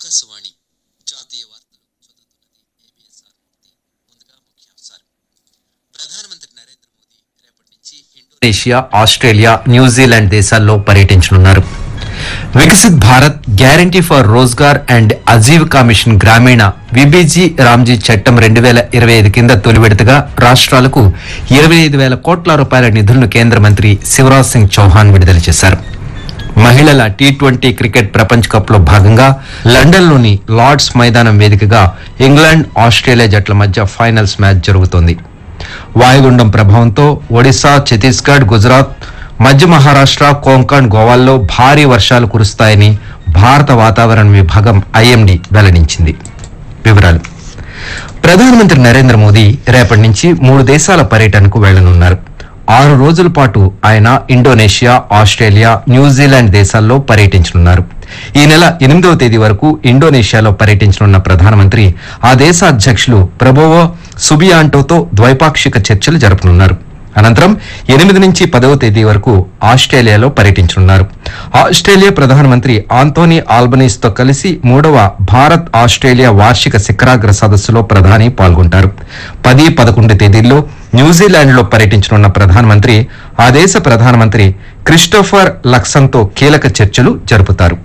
ఆకాశవాణి జాతీయ వార్తలు చదువుతున్నది ఏబిఎస్ఆర్ మూర్తి ముందుగా ముఖ్యాంశాలు ప్రధానమంత్రి నరేంద్ర మోదీ రేపటి నుంచి ఇండోనేషియా ఆస్ట్రేలియా న్యూజిలాండ్ దేశాల్లో పర్యటించనున్నారు Viksit Bharat guarantee for Rozgar and Ajeevika mission Gramin VBG Ramji చట్టం రెండు వేల ఇరవై ఐదు కింద తొలి విడతగా రాష్ట్రాలకు ఇరవై ఐదు వేల కోట్ల రూపాయల నిధులను కేంద్ర మంత్రి శివరాజ్ సింగ్ చౌహాన్ విడుదల చేశారు మహిళల టీ ట్వంటీ క్రికెట్ ప్రపంచ కప్ లో భాగంగా లండన్లోని లార్డ్స్ మైదానం వేదికగా ఇంగ్లాండ్ ఆస్ట్రేలియా జట్ల మధ్య ఫైనల్స్ మ్యాచ్ జరుగుతోంది వాయుగుండం ప్రభావంతో ఒడిశా ఛత్తీస్గఢ్ గుజరాత్ మధ్య మహారాష్ట్ర కోంకణ్ గోవాల్లో భారీ వర్షాలు కురుస్తాయని భారత వాతావరణ విభాగం ఐఎండీ వెల్లడించింది వివరాలు ప్రధానమంత్రి నరేంద్ర మోదీ రేపటి నుంచి మూడు దేశాల పర్యటనకు వెళ్లనున్నారు ఆరు రోజుల పాటు ఆయన ఇండోనేషియా ఆస్ట్రేలియా న్యూజిలాండ్ దేశాల్లో పర్యటించనున్నారు ఈ నెల ఎనిమిదవ తేదీ వరకు ఇండోనేషియాలో పర్యటించనున్న ప్రధానమంత్రి ఆ దేశ అధ్యక్షులు ప్రభోవో సుబియాంటోతో ద్వైపాక్షిక చర్చలు జరపనున్నారు అనంతరం ఎనిమిది నుంచి పదవ తేదీ వరకు ఆస్ట్రేలియాలో పర్యటించనున్నారు ఆస్ట్రేలియా ప్రధానమంత్రి ఆంటోనీ ఆల్బనీస్ తో కలిసి మూడవ భారత్ ఆస్ట్రేలియా వార్షిక శిఖరాగ్ర సదస్సులో ప్రధాని పాల్గొంటారు పది పదకొండు తేదీల్లో న్యూజిలాండ్ లో పర్యటించనున్న ప్రధానమంత్రి ఆ దేశ ప్రధానమంత్రి క్రిస్టోఫర్ లక్సన్తో కీలక చర్చలు జరుపుతారు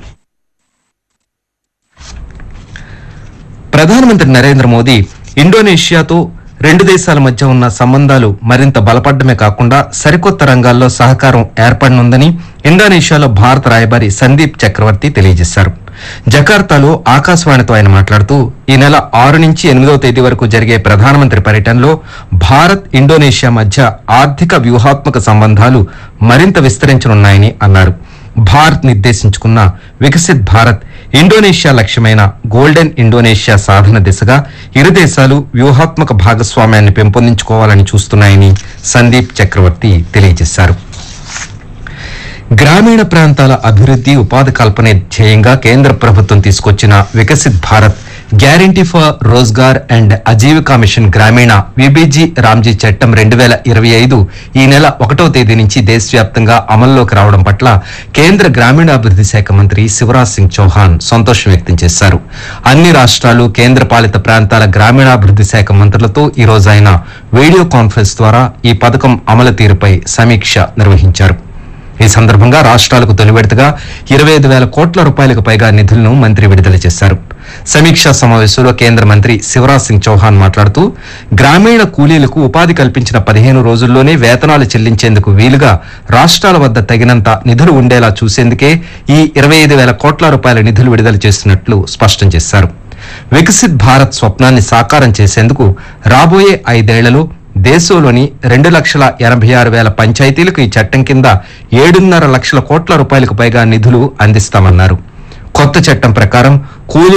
ప్రధానమంత్రి నరేంద్ర మోదీ ఇండోనేషియాతో రెండు దేశాల మధ్య ఉన్న సంబంధాలు మరింత బలపడమే కాకుండా సరికొత్త రంగాల్లో సహకారం ఏర్పడనుందని ఇండోనేషియాలో భారత రాయబారి సందీప్ చక్రవర్తి తెలియజేశారు జకార్తాలో ఆకాశవాణితో ఆయన మాట్లాడుతూ ఈ నెల ఆరు నుంచి ఎనిమిదవ తేదీ వరకు జరిగే ప్రధానమంత్రి పర్యటనలో భారత్ ఇండోనేషియా మధ్య ఆర్థిక వ్యూహాత్మక సంబంధాలు మరింత విస్తరించనున్నాయని అన్నారు భారత్ నిర్దేశించుకున్న వికసిత్ భారత్ ఇండోనేషియా లక్ష్యమైన గోల్డెన్ ఇండోనేషియా సాధన దిశగా ఇరు దేశాలు వ్యూహాత్మక భాగస్వామ్యాన్ని పెంపొందించుకోవాలని చూస్తున్నాయని సందీప్ చక్రవర్తి తెలియజేశారు గ్రామీణ ప్రాంతాల అభివృద్ధి ఉపాధి కల్పనే ధ్యేయంగా కేంద్ర ప్రభుత్వం తీసుకొచ్చిన Viksit Bharat guarantee for Rozgar and Ajeevika mission Gramin VBG Ramji చట్టం రెండు వేల ఇరవై ఐదు ఈ నెల ఒకటో తేదీ నుంచి దేశవ్యాప్తంగా అమల్లోకి రావడం పట్ల కేంద్ర గ్రామీణాభివృద్ధి శాఖ మంత్రి శివరాజ్ సింగ్ చౌహాన్ సంతోషం వ్యక్తం చేశారు అన్ని రాష్ట్రాలు కేంద్ర పాలిత ప్రాంతాల గ్రామీణాభివృద్ధి శాఖ మంత్రులతో ఈ రోజు ఆయన వీడియో కాన్ఫరెన్స్ ద్వారా ఈ పథకం అమలు తీరుపై సమీక్ష నిర్వహించారు ఈ సందర్భంగా రాష్ట్రాలకు తొలి విడతగా ఇరవై ఐదు వేల కోట్ల రూపాయలకు పైగా నిధులను మంత్రి విడుదల చేశారు సమీక్షా సమావేశంలో కేంద్ర మంత్రి శివరాజ్ సింగ్ చౌహాన్ మాట్లాడుతూ గ్రామీణ కూలీలకు ఉపాధి కల్పించిన పదిహేను రోజుల్లోనే వేతనాలు చెల్లించేందుకు వీలుగా రాష్ట్రాల వద్ద తగినంత నిధులు ఉండేలా చూసేందుకే ఈ ఇరవై ఐదు వేల కోట్ల రూపాయల నిధులు విడుదల చేస్తున్నట్లు స్పష్టం చేశారు వికసిత్ భారత్ స్వప్నాన్ని సాకారం చేసేందుకు రాబోయే ఐదేళ్లలో దేశంలోని రెండు లక్షల ఎనభై ఆరు వేల పంచాయతీలకు ఈ చట్టం కింద ఏడున్నర లక్షల కోట్ల రూపాయలకు పైగా నిధులు అందిస్తామన్నారు కొత్త చట్టం ప్రకారం కూలీ